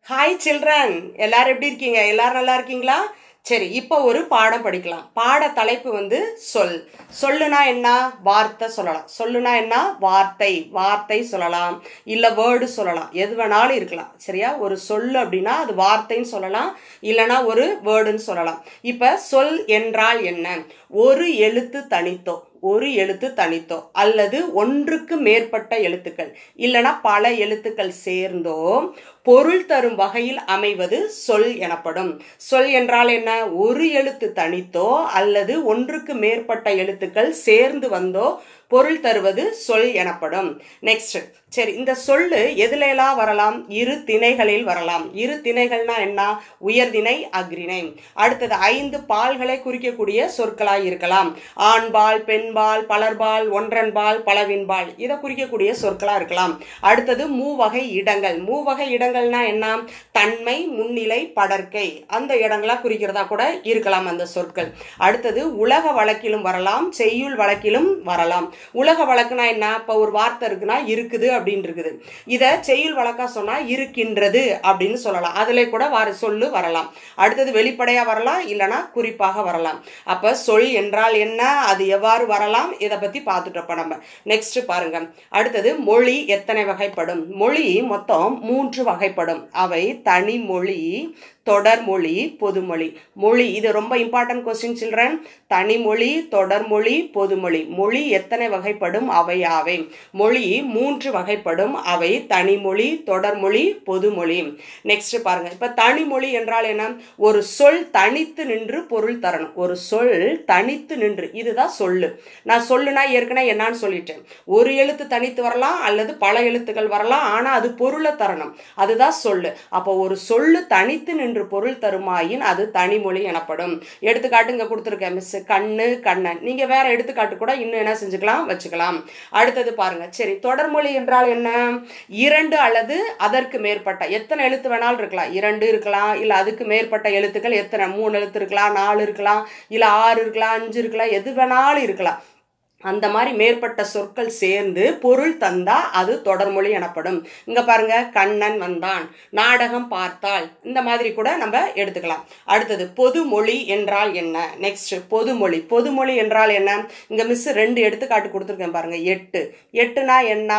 hi children எல்லாரும் எப்படி இருக்கீங்க எல்லாரும் நல்லா இருக்கீங்களா சரி இப்போ ஒரு பாடம் படிக்கலாம் பாட தலைப்பு வந்து சொல் சொல்லுனா என்ன வார்த்தை சொல்லலாம் சொல்லுனா என்ன வார்த்தை வார்த்தை சொல்லலாம் இல்லை வேர்டு சொல்லலாம் எது வேணாலும் இருக்கலாம் சரியா ஒரு சொல் அப்படின்னா அது வார்த்தைன்னு சொல்லலாம் இல்லைனா ஒரு வேர்டுன்னு சொல்லலாம் இப்போ சொல் என்றால் என்ன ஒரு எழுத்து தனித்தோ ஒரு எழுத்து தனித்தோ அல்லது ஒன்றுக்கு மேற்பட்ட எழுத்துக்கள் இல்லைனா பல எழுத்துக்கள் சேர்ந்தோ பொருள் தரும் வகையில் அமைவது சொல் எனப்படும் சொல் என்றால் என்ன ஒரு எழுத்து தனித்தோ அல்லது ஒன்றுக்கு மேற்பட்ட எழுத்துக்கள் சேர்ந்து வந்தோ பொருள் தருவது சொல் எனப்படும் நெக்ஸ்ட் சரி இந்த சொல்லு எதுல எல்லாம் வரலாம் இரு திணைகளில் வரலாம் இரு திணைகள்னா என்ன உயர்திணை அக்ரிணை அடுத்தது ஐந்து பால்களை குறிக்கக்கூடிய சொற்களாய் இருக்கலாம் ஆண்பால் பெண்பால் பலர்பால் ஒன்றன்பால் பலவின்பால் இதை குறிக்கக்கூடிய சொற்களா இருக்கலாம் அடுத்தது மூவகை இடங்கள் மூவகை இடங்கள்னா என்ன தன்மை முன்னிலை படற்கை அந்த இடங்களா குறிக்கிறதா கூட இருக்கலாம் அந்த சொற்கள் அடுத்தது உலக வழக்கிலும் வரலாம் செய்யுள் வழக்கிலும் வரலாம் உலக வழக்குனா என்ன இப்போ ஒரு வார்த்தை இருக்குன்னா இருக்குது அப்படின்னு இருக்குது இதை செய்யுள் வழக்கா சொன்னால் இருக்கின்றது அப்படின்னு சொல்லலாம் அதில் கூட வர சொல்லு வரலாம் அடுத்தது வெளிப்படையாக வரலாம் இல்லைனா குறிப்பாக வரலாம் அப்போ சொல் என்றால் என்ன அது எவ்வாறு வரலாம் இதை பற்றி பார்த்துட்டோப்ப நம்ம நெக்ஸ்ட் பாருங்க அடுத்தது மொழி எத்தனை வகைப்படும் மொழி மொத்தம் மூன்று வகைப்படும் அவை தனி மொழி தொடர்மொழி பொதுமொழி மொழி இது ரொம்ப இம்பார்ட்டன்ட் கொஸ்டின் சில்ட்ரன் தனிமொழி தொடர்மொழி பொதுமொழி மொழி எத்தனை வகைப்படும் அவை யாவை மொழி மூன்று வகைப்படும் அவை தனிமொழி தொடர்மொழி பொதுமொழி நெக்ஸ்ட் பாருங்க இப்ப தனிமொழி என்றால் என்ன ஒரு சொல் தனித்து நின்று பொருள் தரணும் ஒரு சொல் தனித்து நின்று இதுதான் சொல்லு நான் சொல்லுனா ஏற்கனவே என்னன்னு சொல்லிட்டேன் ஒரு எழுத்து தனித்து வரலாம் அல்லது பல எழுத்துக்கள் வரலாம் ஆனா அது பொருளை தரணும் அதுதான் சொல்லு அப்போ ஒரு சொல்லு தனித்து நின்று பொருள் தருமாயின் அது தனிமொழி எனப்படும் எடுத்துக்காட்டு இங்க கொடுத்துருக்கேன் மிஸ் கண்ணு கண்ணன் நீங்க வேற எடுத்துக்காட்டு கூட இன்னும் என்ன செஞ்சுக்கலாம் வச்சுக்கலாம் அடுத்தது பாருங்க சரி தொடர்மொழி என்றால் என்ன இரண்டு அல்லது அதற்கு மேற்பட்ட எத்தனை எழுத்து வேணாலும் இருக்கலாம் இரண்டு இருக்கலாம் இல்ல அதுக்கு மேற்பட்ட எழுத்துக்கள் எத்தனை மூணு எழுத்து இருக்கலாம் நாலு இருக்கலாம் இல்ல ஆறு இருக்கலாம் அஞ்சு இருக்கலாம் எது வேணாலும் இருக்கலாம் அந்த மாதிரி மேற்பட்ட சொற்கள் சேர்ந்து பொருள் தந்தா அது தொடர்மொழி எனப்படும் இங்க பாருங்க கண்ணன் வந்தான் நாடகம் பார்த்தால் இந்த மாதிரி கூட நம்ம எடுத்துக்கலாம் அடுத்தது பொதுமொழி என்றால் என்ன நெக்ஸ்ட் பொதுமொழி பொதுமொழி என்றால் என்ன இங்க மிஸ் ரெண்டு எடுத்துக்காட்டு கொடுத்துருக்கேன் பாருங்க எட்டு எட்டுனா என்ன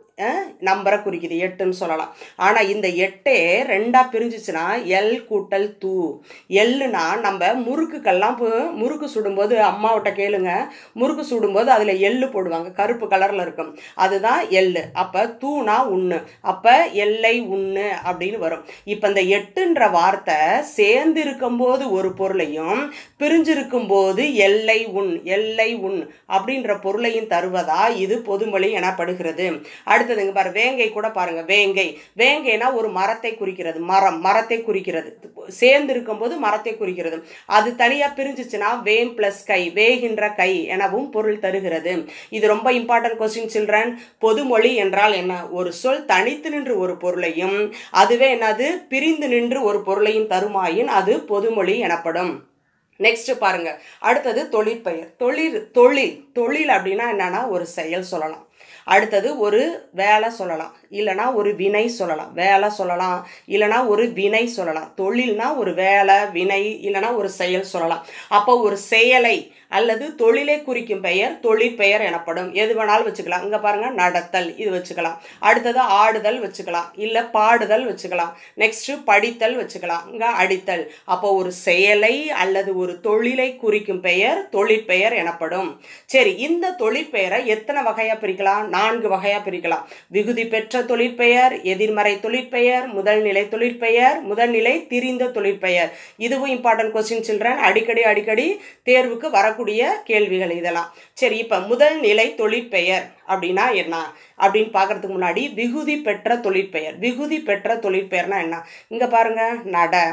நம்பரை குறிக்குது எட்டுன்னு சொல்லலாம் ஆனால் இந்த எட்டே ரெண்டாக பிரிஞ்சிச்சுன்னா எல் கூட்டல் தூ எல்லுனா நம்ம முறுக்குக்கெல்லாம் முறுக்கு சுடும்போது அம்மாவிட்ட கேளுங்க முறுக்கு சுடும்போது அதில் எள்ளு போடுவாங்க கருப்பு கலரில் இருக்கும் அதுதான் எள்ளு அப்போ தூணா உண்ணு அப்போ எல்லை உண்ணு அப்படின்னு வரும் இப்போ இந்த எட்டுன்ற வார்த்தை சேர்ந்து இருக்கும்போது ஒரு பொருளையும் பிரிஞ்சிருக்கும் போது எல்லை உண் எல்லை உண் அப்படின்ற பொருளையும் தருவதா இது பொதுமொழி எனப்படுகிறது அடுத்ததுங்க பாரு வேங்கை கூட பாருங்க வேங்கை வேங்கைனா ஒரு மரத்தை குறிக்கிறது மரம் மரத்தை குறிக்கிறது சேர்ந்து இருக்கும்போது மரத்தை குறிக்கிறது அது தனியா பிரிஞ்சிச்சுன்னா வேம் பிளஸ் கை வேகின்ற கை எனவும் பொருள் தருகிறது இது ரொம்ப இம்பார்ட்டன்ட் கொஸ்டின் சில்ட்ரன் பொதுமொழி என்றால் என்ன ஒரு சொல் தனித்து நின்று ஒரு பொருளையும் அதுவே என்னது பிரிந்து நின்று ஒரு பொருளையும் தருமாயின் அது பொதுமொழி எனப்படும் நெக்ஸ்ட் பாருங்க அடுத்தது தொழிற்பெயர் தொழில் தொழில் தொழில் அப்படின்னா என்னன்னா ஒரு செயல் சொல்லலாம் அடுத்தது ஒரு வேலை சொல்லலாம் இல்லைனா ஒரு வினை சொல்லலாம் வேலை சொல்லலாம் இல்லைனா ஒரு வினை சொல்லலாம் தொழில்னா ஒரு வேலை வினை இல்லைனா ஒரு செயல் சொல்லலாம் அப்போ ஒரு செயலை அல்லது தொழிலை குறிக்கும் பெயர் தொழிற்பெயர் எனப்படும் எது வேணாலும் வச்சுக்கலாம் இங்கே பாருங்க நடத்தல் இது வச்சுக்கலாம் அடுத்தது ஆடுதல் வச்சுக்கலாம் இல்லை பாடுதல் வச்சுக்கலாம் நெக்ஸ்ட் படித்தல் வச்சுக்கலாம் இங்கே அடித்தல் அப்போ ஒரு செயலை அல்லது ஒரு தொழிலை குறிக்கும் பெயர் தொழிற்பெயர் எனப்படும் சரி இந்த தொழிற்பெயரை எத்தனை வகையாக பிரிக்கலாம் நான்கு வகையாக பிரிக்கலாம் விகுதி பெற்ற தொழிற்பெயர் எதிர்மறை தொழிற்பெயர் முதல்நிலை தொழிற்பெயர் முதல்நிலை திரிந்த தொழிற்பெயர் இதுவும் இம்பார்ட்டன்ட் கொஸ்டின் சில்ட்ரன் அடிக்கடி அடிக்கடி தேர்வுக்கு வர வரக்கூடிய கேள்விகள் இதெல்லாம் சரி இப்போ முதல் நிலை தொழிற்பெயர் அப்படின்னா என்ன அப்படின்னு பார்க்கறதுக்கு முன்னாடி விகுதி பெற்ற தொழிற்பெயர் விகுதி பெற்ற தொழிற்பெயர்னா என்ன இங்கே பாருங்க நட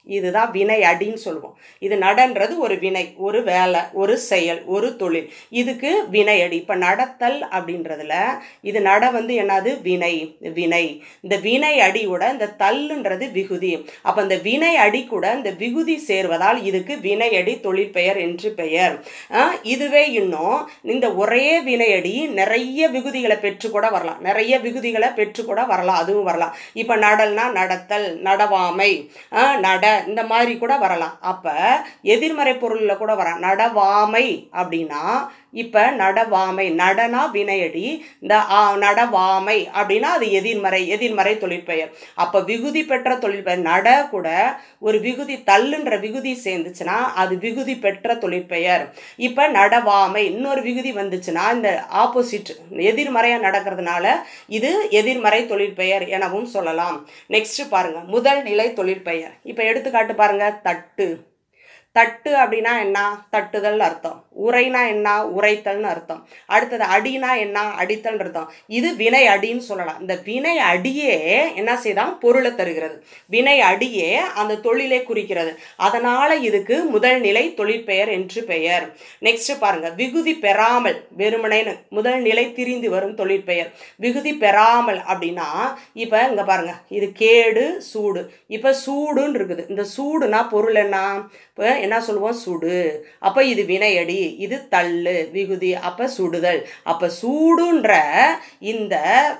இதுதான் வினை அடின்னு சொல்லுவோம் இது நடன்றது ஒரு வினை ஒரு வேலை ஒரு செயல் ஒரு தொழில் இதுக்கு வினை அடி இப்போ நடத்தல் அப்படின்றதுல இது நட வந்து என்னது வினை வினை இந்த வினை அடியோட இந்த தள்ளுன்றது விகுதி அப்போ இந்த வினை அடி கூட இந்த விகுதி சேர்வதால் இதுக்கு வினை அடி தொழிற்பெயர் என்று பெயர் ஆஹ் இதுவே இன்னும் இந்த ஒரே வினையடி நிறைய விகுதிகளை பெற்று கூட வரலாம் நிறைய விகுதிகளை பெற்று கூட வரலாம் அதுவும் வரலாம் இப்போ நடல்னா நடத்தல் நடவாமை ஆஹ் நட இந்த மாதிரி கூட வரலாம் அப்போ எதிர்மறை பொருளில் கூட வரலாம் நடவாமை அப்படின்னா இப்போ நடவாமை நடனா வினையடி இந்த ஆ, நடவாமை அப்படின்னா அது எதிர்மறை எதிர்மறை தொழிற்பெயர் அப்போ விகுதி பெற்ற தொழிற்பெயர் நட கூட ஒரு விகுதி தள்ளுன்ற விகுதி சேர்ந்துச்சுன்னா அது விகுதி பெற்ற தொழிற்பெயர் இப்போ நடவாமை இன்னொரு விகுதி வந்துச்சுன்னா இந்த ஆப்போசிட் எதிர்மறையாக நடக்கிறதுனால இது எதிர்மறை தொழிற்பெயர் எனவும் சொல்லலாம் நெக்ஸ்ட் பாருங்க முதல் நிலை தொழிற்பெயர் இப்போ எடுத்துக்காட்டு பாருங்க தட்டு தட்டு அப்படின்னா என்ன தட்டுதல் அர்த்தம் உரைனா என்ன உரைத்தல்னு அர்த்தம் அடுத்தது அடினா என்ன அடித்தல் அர்த்தம் இது வினை அடின்னு சொல்லலாம் இந்த வினை அடியே என்ன செய்தான் பொருளை தருகிறது வினை அடியே அந்த தொழிலை குறிக்கிறது அதனால இதுக்கு முதல் நிலை தொழிற்பெயர் என்று பெயர் நெக்ஸ்ட் பாருங்க விகுதி பெறாமல் வெறுமனைன்னு முதல் நிலை திரிந்து வரும் தொழிற்பெயர் விகுதி பெறாமல் அப்படின்னா இப்போ இங்க பாருங்க இது கேடு சூடு இப்போ சூடுன்னு இருக்குது இந்த சூடுனா பொருள் என்ன இப்போ என்ன சொல்லுவோம் சுடு அப்போ இது வினையடி இது தள்ளு விகுதி அப்போ சுடுதல் அப்போ சூடுன்ற இந்த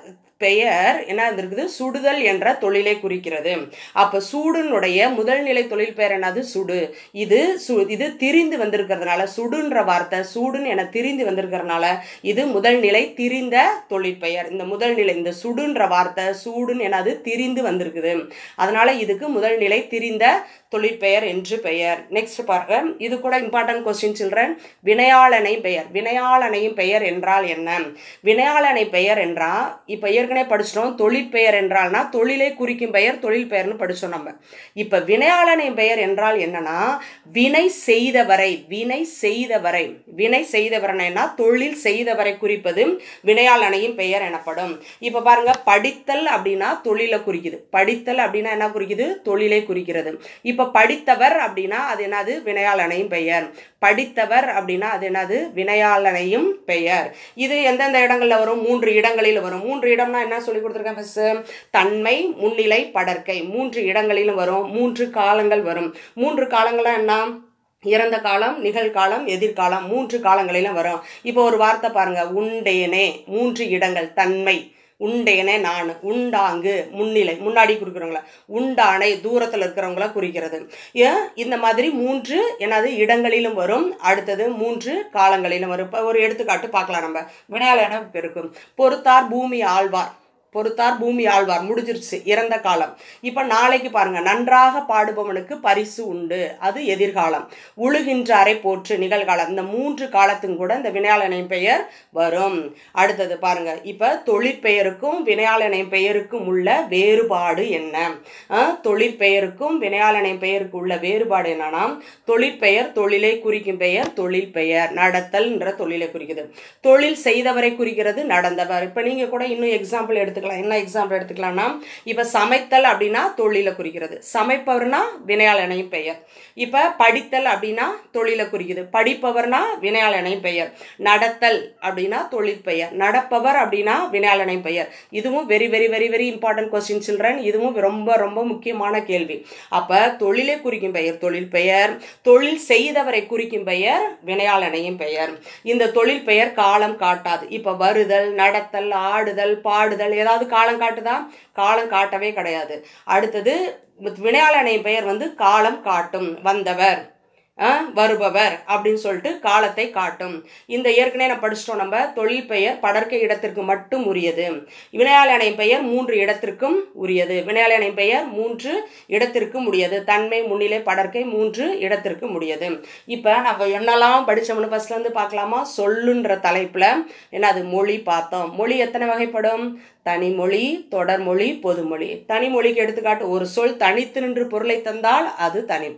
பெயர் என்ன இருக்குது சுடுதல் என்ற தொழிலை குறிக்கிறது அப்போ சூடுனுடைய முதல் நிலை தொழில் பெயர் என்னது சுடு இது சு இது திரிந்து வந்திருக்கிறதுனால சுடுன்ற வார்த்தை சூடுன்னு என திரிந்து வந்திருக்கிறதுனால இது முதல் நிலை திரிந்த தொழிற்பெயர் இந்த முதல் நிலை இந்த சுடுன்ற வார்த்தை சூடுன்னு என்னது திரிந்து வந்திருக்குது அதனால இதுக்கு முதல் நிலை திரிந்த தொழிற்பெயர் என்று பெயர் நெக்ஸ்ட் பாருங்க இது கூட இம்பார்ட்டன்ட் கொஸ்டின் சில்ட்ரன் வினையாளனை பெயர் வினையாளனையும் பெயர் என்றால் என்ன வினையாளனை பெயர் என்றால் இப்போ ஏற்கனவே படிச்சிட்டோம் தொழிற்பெயர் என்றால்னா தொழிலை குறிக்கும் பெயர் தொழில் பெயர்னு படிச்சோம் நம்ம இப்போ வினையாளனை பெயர் என்றால் என்னன்னா வினை செய்தவரை வினை செய்தவரை வினை செய்தவரனைனா தொழில் செய்தவரை குறிப்பது வினையாளனையும் பெயர் எனப்படும் இப்போ பாருங்க படித்தல் அப்படின்னா தொழிலை குறிக்குது படித்தல் அப்படின்னா என்ன குறிக்குது தொழிலை குறிக்கிறது இப்போ படித்தவர் அப்படின்னா அது என்னது வினையாளனையும் பெயர் படித்தவர் அப்படின்னா அது என்னது வினையாளனையும் பெயர் இது எந்தெந்த இடங்கள்ல வரும் மூன்று இடங்களில் வரும் மூன்று இடம்னா என்ன சொல்லி கொடுத்துருக்கேன் ஃபர்ஸ்ட் தன்மை முன்னிலை படற்கை மூன்று இடங்களிலும் வரும் மூன்று காலங்கள் வரும் மூன்று காலங்கள்லாம் என்ன இறந்த காலம் நிகழ்காலம் எதிர்காலம் மூன்று காலங்களிலும் வரும் இப்போ ஒரு வார்த்தை பாருங்க உண்டேனே மூன்று இடங்கள் தன்மை உண்டேனே நான் உண்டாங்கு முன்னிலை முன்னாடி குறிக்கிறவங்கள உண்டானை தூரத்தில் இருக்கிறவங்கள குறிக்கிறது ஏன் இந்த மாதிரி மூன்று என்னது இடங்களிலும் வரும் அடுத்தது மூன்று காலங்களிலும் வரும் இப்போ ஒரு எடுத்துக்காட்டு பார்க்கலாம் நம்ம வினையாளன பெருக்கும் பொறுத்தார் பூமி ஆழ்வார் பொறுத்தார் பூமி ஆழ்வார் முடிஞ்சிருச்சு இறந்த காலம் இப்போ நாளைக்கு பாருங்க நன்றாக பாடுபவனுக்கு பரிசு உண்டு அது எதிர்காலம் உழுகின்றாரை போற்று நிகழ்காலம் இந்த மூன்று காலத்துக்கும் கூட இந்த வினையாளனை பெயர் வரும் அடுத்தது பாருங்க இப்போ தொழிற்பெயருக்கும் வினையாளனை பெயருக்கும் உள்ள வேறுபாடு என்ன ஆஹ், தொழிற்பெயருக்கும் வினையாளனை பெயருக்கு உள்ள வேறுபாடு என்னன்னா தொழிற்பெயர் தொழிலை குறிக்கும் பெயர் தொழில் பெயர் நடத்தல்ன்ற தொழிலை குறிக்குது தொழில் செய்தவரை குறிக்கிறது நடந்தவர் இப்போ நீங்கள் கூட இன்னும் எக்ஸாம்பிள் எடுத்துக்கலாம் என்ன எக்ஸாம்பிள் எடுத்துக்கலாம்னா இப்போ சமைத்தல் அப்படின்னா தொழிலை குறிக்கிறது சமைப்பவர்னா வினையாளனையும் பெயர் இப்போ படித்தல் அப்படின்னா தொழிலை குறிக்குது படிப்பவர்னா வினையாளனையும் பெயர் நடத்தல் அப்படின்னா தொழில் பெயர் நடப்பவர் அப்படின்னா வினையாளனை பெயர் இதுவும் very very very very important question children இதுவும் ரொம்ப ரொம்ப முக்கியமான கேள்வி அப்போ தொழிலை குறிக்கும் பெயர் தொழில் பெயர் தொழில் செய்தவரை குறிக்கும் பெயர் வினையாளனையும் பெயர் இந்த தொழில் பெயர் காலம் காட்டாது இப்போ வருதல் நடத்தல் ஆடுதல் பாடுதல் ஏதாவது காலம் காட்டுதா காலம் காட்டவே கிடையாது அடுத்தது வினையாளனை பெயர் வந்து காலம் காட்டும் வந்தவர் அஹ், வருபவர் அப்படின்னு சொல்லிட்டு காலத்தை காட்டும் இந்த ஏற்கனவே நான் படிச்சிட்டோம் நம்ம தொழில் பெயர் படர்க்கை இடத்திற்கு மட்டும் உரியது வினையாளனை பெயர் மூன்று இடத்திற்கும் உரியது வினையாளனை பெயர் மூன்று இடத்திற்கும் உரியது தன்மை முன்னிலை படர்க்கை மூன்று இடத்திற்கும் உரியது இப்போ நம்ம என்னெல்லாம் படித்தோம்னு ஃபர்ஸ்ட்ல இருந்து பார்க்கலாமா சொல்லுன்ற தலைப்பில் என்னது மொழி பார்த்தோம் மொழி எத்தனை வகைப்படும் தனிமொழி தொடர்மொழி பொதுமொழி தனிமொழிக்கு எடுத்துக்காட்டு ஒரு சொல் தனித்து நின்று பொருளை தந்தால் அது தனி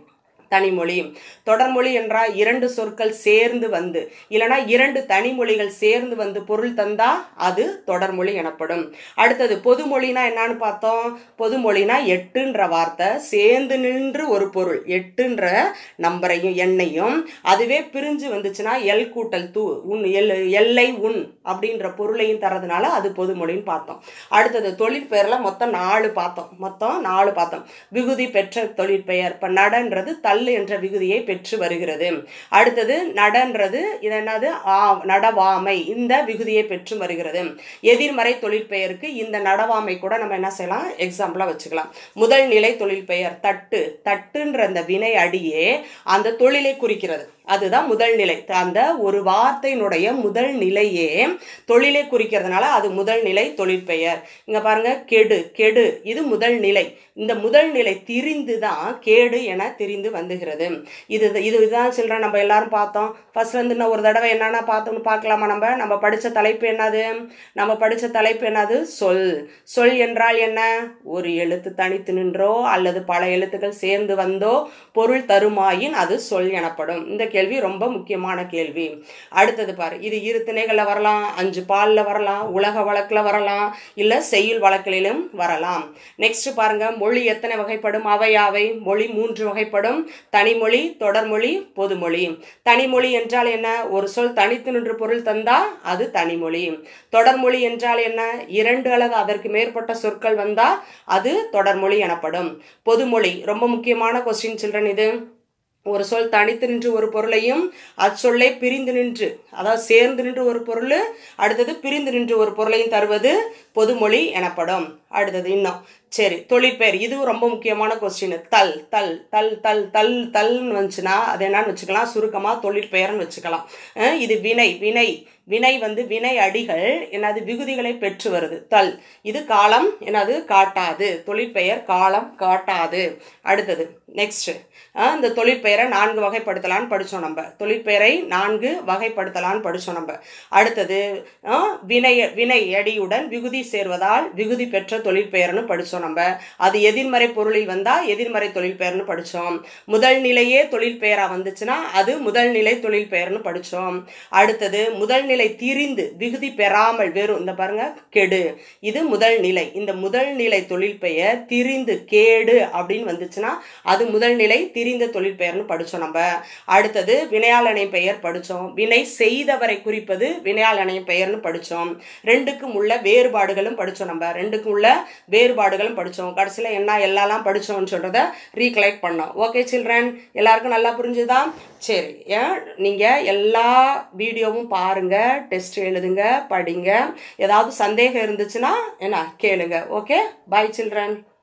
தனிமொழி தொடர்மொழி என்றால் இரண்டு சொற்கள் சேர்ந்து வந்து இல்லைனா இரண்டு தனிமொழிகள் சேர்ந்து வந்து பொருள் தந்தா அது தொடர்மொழி எனப்படும் அடுத்தது பொதுமொழினா என்னன்னு பார்த்தோம் பொதுமொழினா எட்டுன்ற வார்த்தை சேர்ந்து நின்று ஒரு பொருள் எட்டுன்ற நம்பரையும் எண்ணையும் அதுவே பிரிஞ்சு வந்துச்சுன்னா எல் கூட்டல் தூ உன் எல் எல்லை உன் அப்படின்ற பொருளையும் தரதுனால அது பொதுமொழின்னு பார்த்தோம் அடுத்தது தொழிற்பெயரில் மொத்தம் நாலு பார்த்தோம் மொத்தம் நாலு பார்த்தோம் விகுதி பெற்ற தொழிற்பெயர் இப்போ நடன்றது தள்ளு என்ற விகுதியை பெற்று வருகிறது அடுத்தது நடன்றது இது என்னது ஆ நடவாமை இந்த விகுதியை பெற்று வருகிறது எதிர்மறை தொழிற்பெயருக்கு இந்த நடவாமை கூட நம்ம என்ன செய்யலாம் எக்ஸாம்பிளாக வச்சுக்கலாம் முதல் நிலை தொழிற்பெயர் தட்டு தட்டுன்ற அந்த வினை அடியே அந்த தொழிலை குறிக்கிறது அதுதான் முதல் நிலை அந்த ஒரு வார்த்தையினுடைய முதல் நிலையே தொழிலை குறிக்கிறதுனால அது முதல் நிலை தொழிற்பெயர் இங்க பாருங்க கெடு கெடு இது முதல் நிலை இந்த முதல் நிலை திரிந்து தான் கேடு என தெரிந்து வந்துகிறது இது இது இதுதான் சில்ட்ரன் நம்ம எல்லாரும் பார்த்தோம் ஃபர்ஸ்ட் வந்து இன்னும் ஒரு தடவை என்னென்ன பார்த்தோம்னு பார்க்கலாமா நம்ம நம்ம படித்த தலைப்பு என்னது நம்ம படித்த தலைப்பு என்னது சொல் சொல் என்றால் என்ன ஒரு எழுத்து தனித்து நின்றோ அல்லது பல எழுத்துக்கள் சேர்ந்து வந்தோ பொருள் தருமாயின் அது சொல் எனப்படும் இந்த கேள்வி ரொம்ப முக்கியமான கேள்வி அடுத்தது பாரு இது இரு திணைகளில் வரலாம் அஞ்சு பாலில் வரலாம் உலக வழக்கில் வரலாம் இல்லை செய்யுள் வழக்கிலும் வரலாம் நெக்ஸ்ட் பாருங்க மொழி எத்தனை வகைப்படும் அவையாவை மொழி மூன்று வகைப்படும் தனிமொழி தொடர்மொழி பொதுமொழி தனிமொழி என்றால் என்ன ஒரு சொல் தனித்து நின்று பொருள் தந்தா அது தனிமொழி தொடர்மொழி என்றால் என்ன இரண்டு அல்லது அதற்கு மேற்பட்ட சொற்கள் வந்தா அது தொடர்மொழி எனப்படும் பொதுமொழி ரொம்ப முக்கியமான கொஸ்டின் சில்ட்ரன் இது ஒரு சொல் தனித்து நின்று ஒரு பொருளையும் அச்சொல்லை பிரிந்து நின்று அதாவது சேர்ந்து நின்று ஒரு பொருள் அடுத்தது பிரிந்து நின்று ஒரு பொருளையும் தருவது பொதுமொழி எனப்படும் அடுத்தது இன்னும் சரி தொழிற்பெயர் இதுவும் ரொம்ப முக்கியமான கொஸ்டின் தல் தல் தல் தல் தல் தல்னு வந்துச்சுன்னா அது என்னன்னு வச்சுக்கலாம் சுருக்கமாக தொழிற்பெயர்னு வச்சுக்கலாம் அஹ் இது வினை வினை வினை வந்து வினை அடிகள் என்னது விகுதிகளை பெற்று வருது தல் இது காலம் என்னது காட்டாது தொழிற்பெயர் காலம் காட்டாது அடுத்தது நெக்ஸ்ட் இந்த தொழிற்பெயரை நான்கு வகைப்படுத்தலான்னு படித்தோம் நம்ம தொழிற்பெயரை நான்கு வகைப்படுத்தலான்னு படித்தோம் நம்ம அடுத்தது வினை வினை அடியுடன் விகுதி சேர்வதால் விகுதி பெற்ற தொழிற்பெயர்னு படித்தோம் நம்ம அது எதிர்மறை பொருளில் வந்தால் எதிர்மறை தொழிற்பெயர்னு படித்தோம் முதல் நிலையே தொழிற்பெயராக வந்துச்சுன்னா அது முதல் நிலை தொழிற்பெயர்னு படித்தோம் அடுத்தது முதல் நிலை திரிந்து விகுதி பெறாமல் வெறும் இந்த பாருங்க கெடு இது முதல் நிலை இந்த முதல் நிலை தொழிற்பெயர் திரிந்து கேடு அப்படின்னு வந்துச்சுன்னா அது முதல் நிலை திரிந்த தொழிற்பெயர்னு படித்தோம் நம்ம அடுத்தது வினையாளனை பெயர் படித்தோம் வினை செய்தவரை குறிப்பது வினையாளனை பெயர்னு படித்தோம் ரெண்டுக்கும் உள்ள வேறுபாடுகளும் படித்தோம் நம்ம ரெண்டுக்கும் உள்ள வேறுபாடுகளும் படித்தோம் கடைசியில் என்ன எல்லாம் படித்தோம்னு சொல்கிறத ரீகலெக்ட் பண்ணோம் ஓகே சில்ட்ரன் எல்லாருக்கும் நல்லா புரிஞ்சுதா சரி ஏன் நீங்கள் எல்லா வீடியோவும் பாருங்கள் டெஸ்ட் எழுதுங்க படிங்க ஏதாவது சந்தேகம் இருந்துச்சுன்னா என்ன கேளுங்க ஓகே பாய் சில்ட்ரன்